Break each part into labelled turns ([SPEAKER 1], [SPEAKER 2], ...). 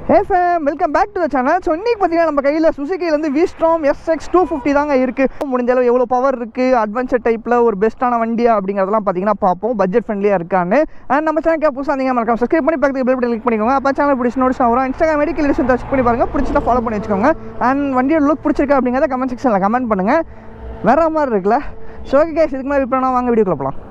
[SPEAKER 1] hey fam welcome back to the channel so இன்றைக்கி பார்த்தீங்கன்னா நம்ம கையில் சுசுக்கிலேருந்து விஸ்ட்ராம் எஸ்எக்ஸ் டூ ஃபிஃப்டி தாங்க இருக்குது முடிஞ்ச அளவு எவ்வளோ பவர் இருக்குது அட்வென்ச்சர் டைப்பில் ஒரு பெஸ்ட்டான வண்டியா அப்படிங்கிறதெல்லாம் பார்த்தீங்கன்னா பார்ப்போம் பட்ஜெட் ஃப்ரெண்ட்லியாக இருக்கான்னு அண்ட் நம்ம சேனல் புதுசாக இருந்தீங்க மறக்காம சப்ஸ்கிரைப் பண்ணி பக்கத்துக்கு பெல் பட்டன் கிளிக் பண்ணிக்கோங்க அப்போ சேனல் பிடிச்சி நோட்ஸ் வரும் இன்ஸ்டாகிராம் மெடிக்கல் எடிஷன் டச் பண்ணி பாருங்கள் பிடிச்சிட்டா ஃபாலோ பண்ணி வச்சுக்கோங்க அண்ட் வண்டியோட லுக் பிடிச்சிருக்கா அப்படிங்கிறத கமெண்ட் செக்ஷனில் கமெண்ட் பண்ணுங்கள் வேற மாதிரி இருக்குல்ல ஸோ ஓகே கேஸ் இதுக்கு மேலே இப்போ வாங்க வீடியோக்குள்ள போகலாம்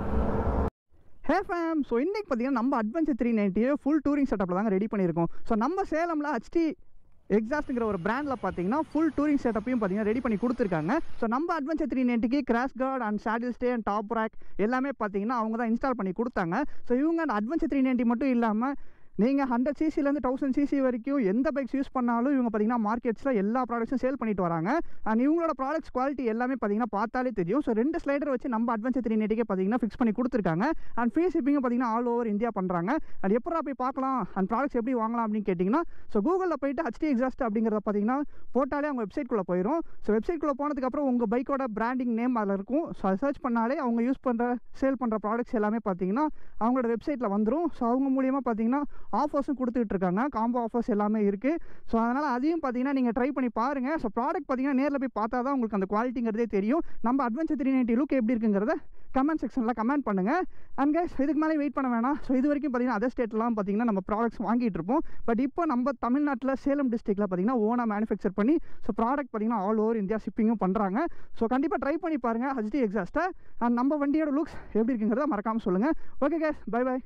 [SPEAKER 1] ஹே ஃபேம் ஸோ இன்றைக்கி பார்த்தீங்கன்னா நம்ம அட்வென்ச்சர் த்ரீ நைன்ட்டியை ஃபுல் டூரிங் செட்டப்பில் தாங்க ரெடி பண்ணியிருக்கோம் ஸோ நம்ம சேலமில் ஹச்டி எக்ஸாஸ்ட்டுங்கிற ஒரு பிராண்டில் பார்த்தீங்கன்னா ஃபுல் டூரிங் செட்டப்பையும் பார்த்தீங்கன்னா ரெடி பண்ணி கொடுத்துருக்காங்க ஸோ நம்ம அட்வென்ச்சர் த்ரீ நைன்ட்டிக்கு crash guard and saddle stay and top rack எல்லாமே பார்த்தீங்கன்னா அவங்க தான் இன்ஸ்டால் பண்ணி கொடுத்தாங்க ஸோ இவங்க அந்த அட்வென்ச்சர் த்ரீ நைன்ட்டி மட்டும் இல்லாமல் நீங்கள் ஹண்ட்ரட் சிசிலேருந்து தௌசண்ட் சிசி வரைக்கும் எந்த பைக்ஸ் யூஸ் பண்ணாலும் இவங்க பார்த்தீங்கன்னா மார்க்கெட்ஸில் எல்லா ப்ராடக்ட்ஸும் சேல் பண்ணிட்டு வராங்க அண்ட் இவங்களோட ப்ராடக்ட்ஸ் குவாலிட்டி எல்லாமே பார்த்தீங்கன்னா பார்த்தாலே தெரியும் ஸோ ரெண்டு ஸ்லைடர் வச்சு நம்ம அட்வென்ச்சர் த்ரீ நெட்டிக்கே பார்த்தீங்கன்னா ஃபிக்ஸ் பண்ணி கொடுத்துருக்காங்க அண்ட் ஃப்ரீ ஷிப்பிங்கும் பார்த்தீங்கன்னா ஆல் ஓவர் இந்தியா பண்ணுறாங்க அண்ட் எப்படா போய் பார்க்கலாம் அண்ட் ப்ராடக்ட்ஸ் எப்படி வாங்கலாம் அப்படின்னு கேட்டிங்கன்னா ஸோ கூகுளில் போயிட்டு ஹச்டி எக்ஸாஸ்ட் அப்படிங்கிறத பார்த்தீங்கன்னா போட்டாலே அவங்க வெப்சைட்குள்ளே போயிடும் ஸோ வெப்சைட்குள்ளே போனதுக்கப்புறம் உங்கள் பைக்கோட பிராண்டிங் நேம் அதில் இருக்கும் ஸோ அதை சர்ச் பண்ணாலே அவங்க யூஸ் பண்ணுற சேல் பண்ணுற ப்ராடக்ட்ஸ் எல்லாமே பார்த்தீங்கன்னா அவங்களோட வெப்சைட்டில் வந்துடும் ஸோ அவங்க மூலியமாக பார்த்தீங்கன்னா ஆஃபர்ஸும் கொடுத்துட்டு இருக்காங்க காம்போ ஆஃபர்ஸ் எல்லாமே இருக்குது ஸோ அதனால் அதையும் பார்த்தீங்கன்னா நீங்கள் ட்ரை பண்ணி பாருங்கள் ஸோ ப்ராடக்ட் பார்த்தீங்கன்னா நேரில் போய் பார்த்தா தான் உங்களுக்கு அந்த குவாலிட்டிங்கிறதே தெரியும் நம்ம அட்வென்ச்சர் த்ரீ நைன்ட்டி லுக் எப்படி இருக்குங்கிறத கமெண்ட் செக்ஷனில் கமெண்ட் பண்ணுங்கள் அண்ட் கைஸ் இதுக்கு மேலே வெயிட் பண்ண வேணாம் ஸோ இது வரைக்கும் பார்த்தீங்கன்னா அதர் ஸ்டேட்லாம் பார்த்தீங்கன்னா நம்ம ப்ராடக்ட்ஸ் வாங்கிட்டு இருப்போம் பட் இப்போ நம்ம தமிழ்நாட்டில் சேலம் டிஸ்ட்ரிக்ட்டில் பார்த்தீங்கன்னா ஓனாக மேனுஃபேக்சர் பண்ணி ஸோ ப்ராடக்ட் பார்த்தீங்கன்னா ஆல் ஓவர் இந்தியா ஷிப்பிங்கும் பண்ணுறாங்க ஸோ கண்டிப்பாக ட்ரை பண்ணி பாருங்கள் ஹச்டி எக்ஸாஸ்ட்டை அண்ட் நம்ம வண்டியோட லுக்ஸ் எப்படி இருக்குங்கிறத மறக்காமல் சொல்லுங்கள் okay guys bye bye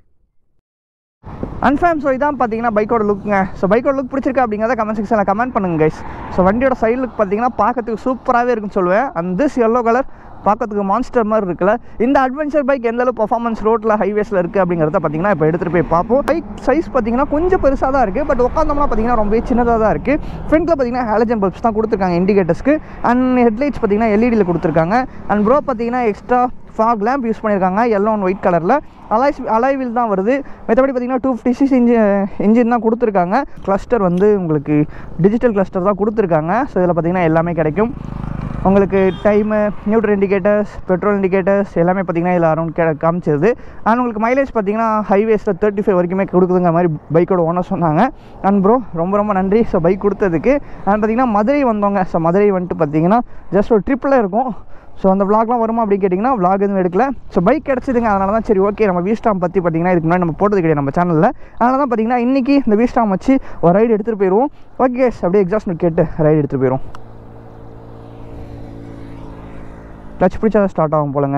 [SPEAKER 1] and fam so இதான் பார்த்தீங்கன்னா பைக்கோட லுக்குங்க ஸோ பைக்கோட லுக் பிடிச்சிருக்கா அப்படிங்கிறத கமெண்ட் செக்ஷனில் கமெண்ட் பண்ணுங்க கைஸ் ஸோ வண்டியோட சைடு லுக் பார்த்தீங்கன்னா பார்க்கறதுக்கு சூப்பராகவே இருக்குன்னு சொல்லுவேன் அண்ட் திஸ் எல்லோ கலர் பார்க்கறதுக்கு மான்ஸ்டர் மாதிரி இருக்குல்ல இந்த அட்வென்ச்சர் பைக் எந்த அளவு பர்ஃபார்மன்ஸ் ரோட்டில் ஹைவேஸில் இருக்குது அப்படிங்கிறத பார்த்தீங்கன்னா இப்போ எடுத்துகிட்டு போய் பார்ப்போம் பைக் சைஸ் பார்த்தீங்கன்னா கொஞ்சம் பெருசாக தான் இருக்குது பட் உட்காந்தோம்னா பார்த்தீங்கன்னா ரொம்ப சின்னதாக தான் இருக்குது ஃப்ரண்ட்டில் பார்த்தீங்கன்னா ஹேலஜன் பல்ப்ஸ் தான் கொடுத்துருக்காங்க இண்டிகேட்டர்ஸ்க்கு அண்ட் ஹெட்லைட்ஸ் பார்த்தீங்கன்னா எல்இடியில் கொடுத்துருக்காங்க அண்ட் ப்ரோ பார்த்தீங்கன்னா எக்ஸ்ட்ரா ஃபாக் லேம்ப் யூஸ் பண்ணியிருக்காங்க எல்லோ அண்ட் ஒயிட் கலரில் அலாய்ஸ் அலாய்வில் தான் வருது மற்றபடி பார்த்தீங்கன்னா two fifty six engine engine தான் கொடுத்துருக்காங்க கிளஸ்டர் வந்து உங்களுக்கு டிஜிட்டல் கிளஸ்டர் தான் கொடுத்துருக்காங்க ஸோ இதில் பார்த்தீங்கன்னா எல்லாமே கிடைக்கும் உங்களுக்கு time neutral indicators petrol indicators எல்லாமே பார்த்தீங்கன்னா இதில் அரௌண்ட் கே காமிச்சிருது அண்ட் உங்களுக்கு மைலேஜ் பார்த்தீங்கன்னா ஹைவேஸில் தேர்ட்டி ஃபைவ் வரைக்குமே கொடுக்குதுங்க மாதிரி பைக்கோட ஓனர் சொன்னாங்க அண்ட் ப்ரோ ரொம்ப ரொம்ப நன்றி ஸோ பைக் கொடுத்ததுக்கு அண்ட் பார்த்தீங்கன்னா மதுரை வந்தவங்க ஸோ மதுரை வந்துட்டு பார்த்தீங்கன்னா ஜஸ்ட் ஒரு ட்ரிப்பில் இருக்கும் ஸோ அந்த விளாக்லாம் வருமா அப்படின்னு கேட்டிங்கன்னா விளாக் எதுவும் எடுக்கல ஸோ பைக் கிடச்சிதுங்க அதனால தான் சரி ஓகே நம்ம வீஸ்டாம் பற்றி பார்த்தீங்கன்னா இதுக்கு முன்னாடி நம்ம போட்டது கிடையாது நம்ம சேனலில் அதனால தான் பார்த்தீங்கன்னா இன்றைக்கி இந்த வீஸ்டாம் வச்சு ஒரு ரைடு எடுத்துகிட்டு போயிடுவோம் ஓகே அப்படியே எக்ஸாஸ்ட் கேட்டு ரைடு எடுத்துகிட்டு போயிடுவோம் கிளச் பிடிச்சா ஸ்டார்ட் ஆகும் போலங்க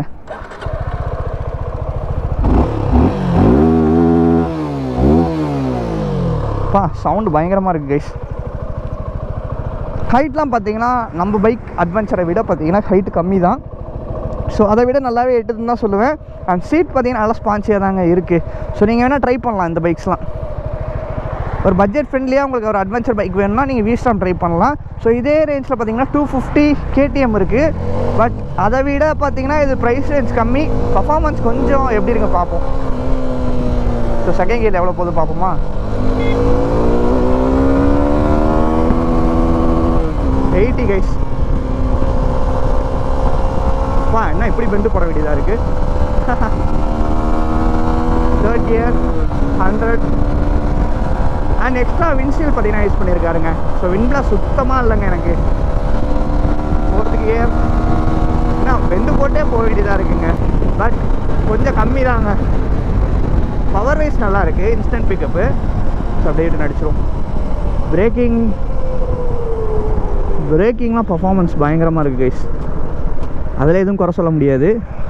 [SPEAKER 1] பா சவுண்டு பயங்கரமாக இருக்குது கைஸ் ஹைட்லாம் பார்த்தீங்கன்னா நம்ம பைக் அட்வென்ச்சரை விட பார்த்தீங்கன்னா ஹைட் கம்மி தான் ஸோ அதை விட நல்லாவே எட்டுதுன்னு தான் சொல்லுவேன் அண்ட் சீட் பார்த்தீங்கன்னா நல்லா ஸ்பான்சியாக தாங்க இருக்குது ஸோ நீங்கள் வேணால் ட்ரை பண்ணலாம் இந்த பைக்ஸ்லாம் ஒரு பட்ஜெட் ஃப்ரெண்ட்லியாக உங்களுக்கு ஒரு அட்வென்ச்சர் பைக் வேணும்னா நீங்கள் வீஸ்டாம் ட்ரை பண்ணலாம் ஸோ இதே ரேஞ்சில் பார்த்தீங்கன்னா டூ ஃபிஃப்டி கேடிஎம் இருக்குது பட் அதை விட பார்த்தீங்கன்னா இது ப்ரைஸ் ரேஞ்ச் கம்மி பர்ஃபார்மன்ஸ் கொஞ்சம் எப்படி இருக்கு பார்ப்போம் ஸோ செகண்ட் கியர் எவ்வளோ போகுது பார்ப்போமா எயிட்டி கைஸ் வா என்ன இப்படி பெண்டு போட வேண்டியதாக இருக்குது third gear hundred and extra windshield பார்த்தீங்கன்னா யூஸ் பண்ணியிருக்காருங்க ஸோ விண்ட்லாம் சுத்தமாக இல்லைங்க எனக்கு ஃபோர்த்து கியர் என்ன பெண்டு போட்டே போக வேண்டியதாக இருக்குங்க பட் கொஞ்சம் கம்மி தாங்க பவர் வைஸ் நல்லா இருக்குது இன்ஸ்டன்ட் பிக்கப்பு ஸோ அப்படியே நடிச்சிரும் பிரேக்கிங் பிரேக்கிங்லாம் பர்ஃபார்மன்ஸ் பயங்கரமாக இருக்குது கைஸ் அதில் எதுவும் குறை சொல்ல முடியாது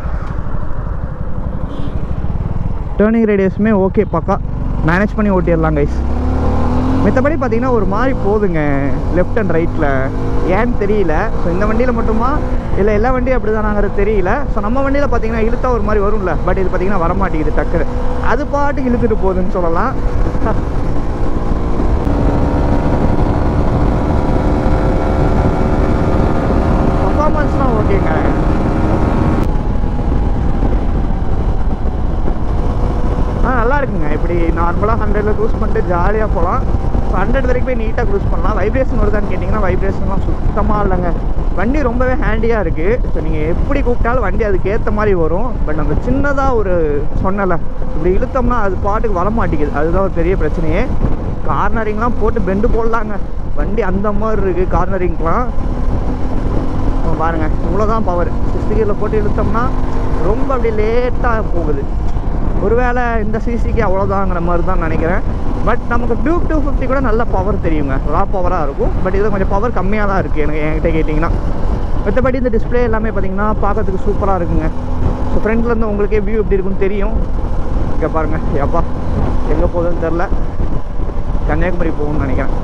[SPEAKER 1] டேர்னிங் ரேடியஸுமே ஓகே பக்கா மேனேஜ் பண்ணி ஓட்டிடலாம் கைஸ் மித்தபடி பார்த்தீங்கன்னா ஒரு மாதிரி போகுதுங்க லெஃப்ட் அண்ட் ரைட்டில் ஏன்னு தெரியல ஸோ இந்த வண்டியில் மட்டுமா இல்லை எல்லா வண்டியும் அப்படி தானாங்கிறது தெரியல ஸோ நம்ம வண்டியில் பார்த்தீங்கன்னா இழுத்தா ஒரு மாதிரி வரும்ல பட் இது பார்த்தீங்கன்னா வரமாட்டேங்குது டக்குனு அது பாட்டுக்கு இழுத்துட்டு போகுதுன்னு சொல்லலாம் பர்ஃபார்மன்ஸ்லாம் ஓகேங்க ஆ நல்லா இருக்குங்க இப்படி நார்மலாக ஹண்ட்ரடில் க்ரூஸ் பண்ணிட்டு ஜாலியாக போகலாம் ஸோ ஹண்ட்ரட் வரைக்கும் போய் நீட்டாக க்ரூஸ் பண்ணலாம் வைப்ரேஷன் வருதான்னு கேட்டிங்கன்னா வைப்ரேஷன்லாம் சுத்தமாக இல்லைங்க வண்டி ரொம்பவே ஹேண்டியாக இருக்குது ஸோ நீங்கள் எப்படி கூப்பிட்டாலும் வண்டி அதுக்கு ஏற்ற மாதிரி வரும் பட் நம்ம சின்னதாக ஒரு சொன்னல இப்படி இழுத்தோம்னா அது பாட்டுக்கு வர மாட்டேங்குது அதுதான் ஒரு பெரிய பிரச்சனையே கார்னரிங்லாம் போட்டு பெண்டு போடலாங்க வண்டி அந்த மாதிரி இருக்குது கார்னரிங்லாம் பாருங்கள் இவ்வளோதான் பவர் சிக்ஸ்டி கியரில் போட்டு இழுத்தோம்னா ரொம்ப அப்படியே லேட்டாக போகுது ஒருவேளை இந்த சிசிக்கு அவ்வளோதாங்கிற மாதிரி தான் நினைக்கிறேன் பட் நமக்கு டியூக் டூ ஃபிஃப்டி கூட நல்ல பவர் தெரியுங்க ரா பவராக இருக்கும் பட் இது கொஞ்சம் பவர் கம்மியாக தான் இருக்குது எனக்கு என்கிட்ட கேட்டிங்கன்னா மற்றபடி இந்த டிஸ்பிளே எல்லாமே பார்த்தீங்கன்னா பார்க்கறதுக்கு சூப்பராக இருக்குங்க ஸோ ஃப்ரண்ட்லேருந்து உங்களுக்கே வியூ எப்படி இருக்குன்னு தெரியும் இங்கே பாருங்கள் எப்பா எங்கே போகுதுன்னு தெரில கன்னியாகுமரி போகும்னு நினைக்கிறேன்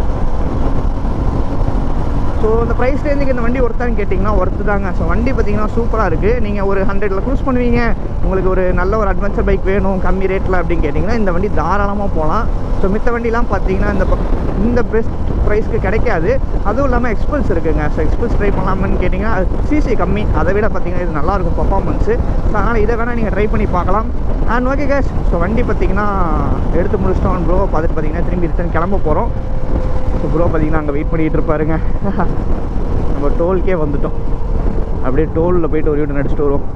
[SPEAKER 1] ஸோ இந்த ப்ரைஸ் ரேஞ்சுக்கு இந்த வண்டி ஒர்த்தான்னு கேட்டிங்கன்னா ஒர்த்து தாங்க ஸோ வண்டி பார்த்தீங்கன்னா சூப்பராக இருக்குது நீங்கள் ஒரு ஹண்ட்ரடில் க்ரூஸ் பண்ணுவீங்க உங்களுக்கு ஒரு நல்ல ஒரு அட்வென்ச்சர் பைக் வேணும் கம்மி ரேட்டில் அப்படின்னு கேட்டிங்கன்னா இந்த வண்டி தாராளமாக போகலாம் ஸோ மித்த வண்டிலாம் பார்த்தீங்கன்னா இந்த ப- இந்த பெஸ்ட் ப்ரைஸ்க்கு கிடைக்காது அதுவும் இல்லாமல் எக்ஸ்பல்ஸ் இருக்குங்க ஸோ எக்ஸ்பல்ஸ் ட்ரை பண்ணலாமான்னு கேட்டிங்கன்னா சிசி கம்மி அதை விட பார்த்தீங்கன்னா இது நல்லாயிருக்கும் பர்ஃபார்மன்ஸு ஸோ அதனால் இதை வேணால் நீங்கள் ட்ரை பண்ணி பார்க்கலாம் அண்ட் ஓகே கேஷ் ஸோ வண்டி பார்த்தீங்கன்னா எடுத்து முடிச்சிட்டோம் ப்ரோ பார்த்துட்டு பார்த்தீங்கன்னா திரும்பி ரிட்டர்ன் கிளம்ப போகிறோம் ஸோ ப்ரோ பார்த்தீங்கன்னா அங்கே வெயிட் பண்ணிகிட்டு இருப்பாருங்க நம்ம டோல்க்கே வந்துட்டோம் அப்படியே டோலில் போயிட்டு ஒரு வீடு நடிச்சிட்டு வருவோம்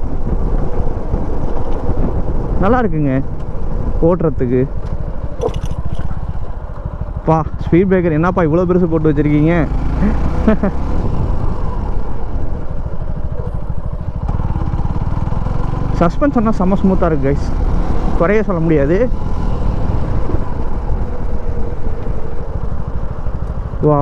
[SPEAKER 1] நல்லா இருக்குங்க ஓட்டுறதுக்கு பா ஸ்பீட் பிரேக்கர் என்னப்பா இவ்வளோ பெருசு போட்டு வச்சுருக்கீங்க சஸ்பென்ஸ் சொன்னால் செம்ம ஸ்மூத்தாக இருக்குது கைஸ் குறைய சொல்ல முடியாது வா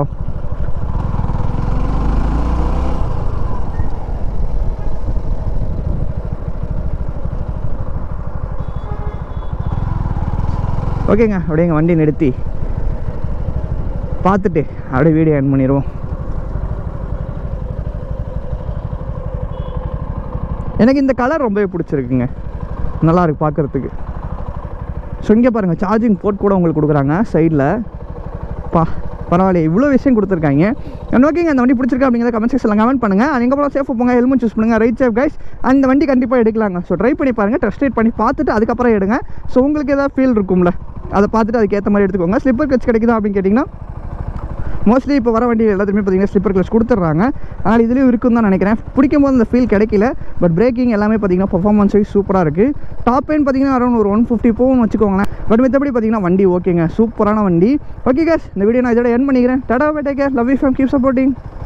[SPEAKER 1] ஓகேங்க அப்படியேங்க வண்டி நிறுத்தி பார்த்துட்டு அப்படியே வீடியோ ஆன் பண்ணிடுவோம் எனக்கு இந்த கலர் ரொம்பவே பிடிச்சிருக்குங்க நல்லா இருக்கு பார்க்குறதுக்கு ஸோ இங்கே பாருங்கள் சார்ஜிங் போர்ட் கூட உங்களுக்கு கொடுக்குறாங்க சைடில் பா பரவாயில்ல இவ்வளோ விஷயம் கொடுத்துருக்காங்க அண்ட் ஓகேங்க அந்த வண்டி பிடிச்சிருக்கா அப்படிங்கிறத கமெண்ட் செக்ஷனில் கமெண்ட் பண்ணுங்கள் அது எங்கே போகலாம் சேஃபாக போங்க ஹெல்மெட் சூஸ் பண்ணுங்கள் ரைட் சேஃப் கைஸ் அந்த வண்டி கண்டிப்பாக எடுக்கலாங்க ஸோ ட்ரை பண்ணி பாருங்கள் டெஸ்ட் ரைட் பண்ணி பார்த்துட்டு அதுக்கப்புறம் எடுங்க ஸோ உங்களுக்கு ஏதாவது ஃபீல் இருக்கும்ல அதை பார்த்துட்டு அதுக்கேற்ற மாதிரி எடுத்துக்கோங்க ஸ்லிப்பர் கிளச் கிடைக்குதா அப்படின்னு கேட்டிங்கன்னா மோஸ்ட்லி இப்போ வர வண்டி எல்லாத்துக்குமே பார்த்தீங்கன்னா ஸ்லிப்பர் கிளச் கொடுத்துட்றாங்க ஆனால் இதுலேயும் இருக்குன்னு தான் நினைக்கிறேன் பிடிக்கும் போது அந்த ஃபீல் கிடைக்கல பட் பிரேக்கிங் எல்லாமே பார்த்தீங்கன்னா பர்ஃபார்மன்ஸ் வைஸ் சூப்பராக இருக்குது டாப் எண்ட் பார்த்தீங்கன்னா அரௌண்ட் ஒரு ஒன் ஃபிஃப்டி போகும்னு வச்சுக்கோங்களேன் பட் மற்றபடி பார்த்தீங்கன்னா வண்டி ஓகேங்க சூப்பரான வண்டி ஓகே கேஸ் இந்த வீடியோ நான் இதோட என் பண்ணிக்கிறேன் tata bye take care love you fam keep supporting